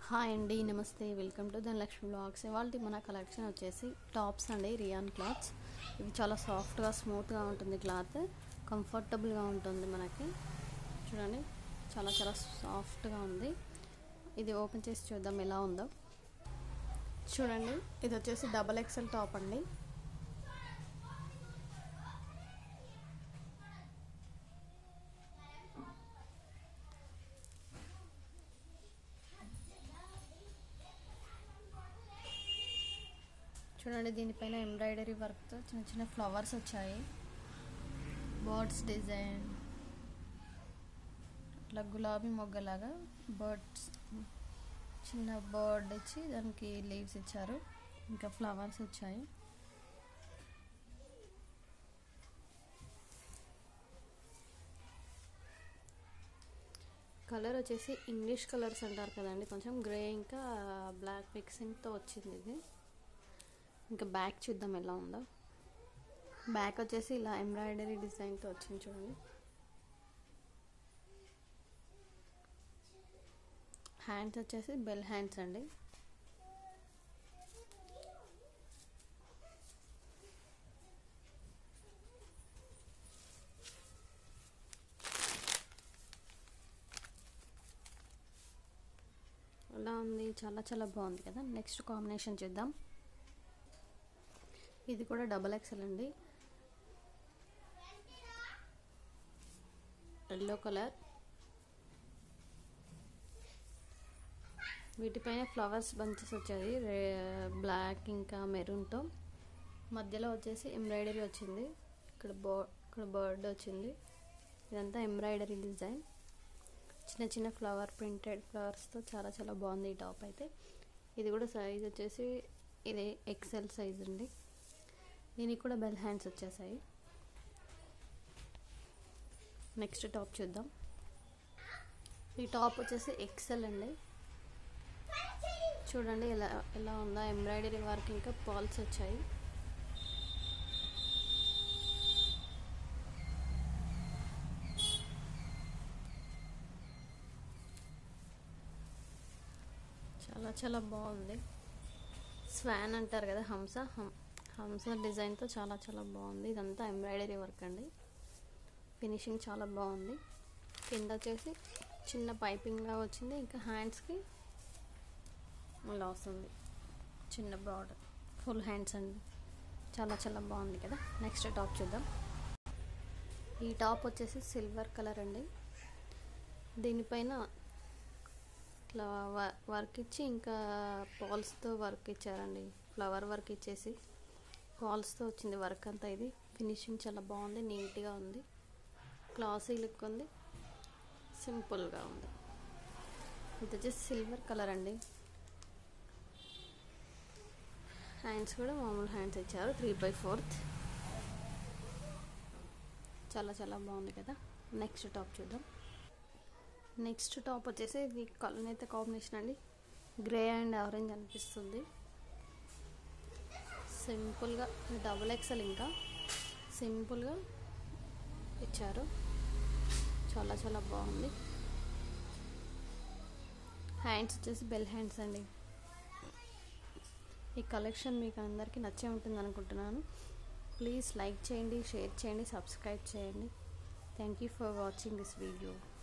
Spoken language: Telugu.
హాయ్ అండి నమస్తే వెల్కమ్ టు ధనలక్ష్మి బ్లాగ్స్ ఇవాళ మన కలెక్షన్ వచ్చేసి టాప్స్ అండి రియాన్ క్లాత్స్ ఇవి చాలా సాఫ్ట్గా స్మూత్గా ఉంటుంది క్లాత్ కంఫర్టబుల్గా ఉంటుంది మనకి చూడండి చాలా చాలా సాఫ్ట్గా ఉంది ఇది ఓపెన్ చేసి చూద్దాం ఎలా ఉందో చూడండి ఇది వచ్చేసి డబల్ ఎక్సెల్ టాప్ అండి చూడండి దీనిపైన ఎంబ్రాయిడరీ వర్క్తో చిన్న చిన్న ఫ్లవర్స్ వచ్చాయి బర్డ్స్ డిజైన్ అట్లా గులాబీ మొగ్గలాగా బర్డ్స్ చిన్న బర్డ్ ఇచ్చి దానికి లీవ్స్ ఇచ్చారు ఇంకా ఫ్లవర్స్ వచ్చాయి కలర్ వచ్చేసి ఇంగ్లీష్ కలర్స్ అంటారు కదండి కొంచెం గ్రే ఇంకా బ్లాక్ మిక్సింగ్తో వచ్చింది ఇది ఇంకా బ్యాక్ చూద్దాం ఎలా ఉందో బ్యాక్ వచ్చేసి ఇలా ఎంబ్రాయిడరీ డిజైన్తో వచ్చింది చూడండి హ్యాండ్స్ వచ్చేసి బెల్ హ్యాండ్స్ అండి అలా ఉంది చాలా చాలా బాగుంది కదా నెక్స్ట్ కాంబినేషన్ చూద్దాం ఇది కూడా డబల్ ఎక్సెల్ అండి ఎల్లో కలర్ వీటిపైన ఫ్లవర్స్ బంచెస్ వచ్చాయి బ్లాక్ ఇంకా మెరూన్తో మధ్యలో వచ్చేసి ఎంబ్రాయిడరీ వచ్చింది ఇక్కడ బో ఇక్కడ బర్డ్ వచ్చింది ఇదంతా ఎంబ్రాయిడరీ డిజైన్ చిన్న చిన్న ఫ్లవర్ ప్రింటెడ్ ఫ్లవర్స్తో చాలా చాలా బాగుంది ఈ టాప్ అయితే ఇది కూడా సైజ్ వచ్చేసి ఇది ఎక్సెల్ సైజ్ అండి దీనికి కూడా బెల్ హ్యాండ్స్ వచ్చేసాయి నెక్స్ట్ టాప్ చూద్దాం ఈ టాప్ వచ్చేసి ఎక్సెల్ అండి చూడండి ఎలా ఎలా ఉందో ఎంబ్రాయిడరీ వర్క్ ఇంకా పాల్స్ వచ్చాయి చాలా చాలా బాగుంది స్వాన్ అంటారు కదా హంస హం హంస డిజైన్తో చాలా చాలా బాగుంది ఇదంతా ఎంబ్రాయిడరీ వర్క్ అండి ఫినిషింగ్ చాలా బాగుంది కింద వచ్చేసి చిన్న పైపింగ్గా వచ్చింది ఇంకా హ్యాండ్స్కి ఇలా వస్తుంది చిన్న బార్డర్ ఫుల్ హ్యాండ్స్ అండి చాలా చాలా బాగుంది కదా నెక్స్ట్ టాప్ చూద్దాం ఈ టాప్ వచ్చేసి సిల్వర్ కలర్ అండి దీనిపైన ఇట్లా వర్క్ ఇచ్చి ఇంకా పాల్స్తో వర్క్ ఇచ్చారండి ఫ్లవర్ వర్క్ ఇచ్చేసి పాల్స్తో వచ్చింది వర్క్ అంతా ఇది ఫినిషింగ్ చాలా బాగుంది నీట్గా ఉంది క్లాసీ లుక్ ఉంది సింపుల్గా ఉంది ఇది వచ్చేసి సిల్వర్ కలర్ అండి హ్యాండ్స్ కూడా మామూలు హ్యాండ్స్ ఇచ్చారు త్రీ బై ఫోర్త్ చాలా చాలా బాగుంది కదా నెక్స్ట్ టాప్ చూద్దాం నెక్స్ట్ టాప్ వచ్చేసి ఇది కలర్ అయితే కాంబినేషన్ అండి గ్రే అండ్ ఆరెంజ్ అనిపిస్తుంది సింపుల్గా డబుల్ ఎక్సెల్ ఇంకా సింపుల్గా ఇచ్చారు చాలా చాలా బాగుంది హ్యాండ్స్ వచ్చేసి బెల్ హ్యాండ్స్ అండి ఈ కలెక్షన్ మీకు అందరికీ నచ్చే ఉంటుంది అనుకుంటున్నాను ప్లీజ్ లైక్ చేయండి షేర్ చేయండి సబ్స్క్రైబ్ చేయండి thank you for watching this video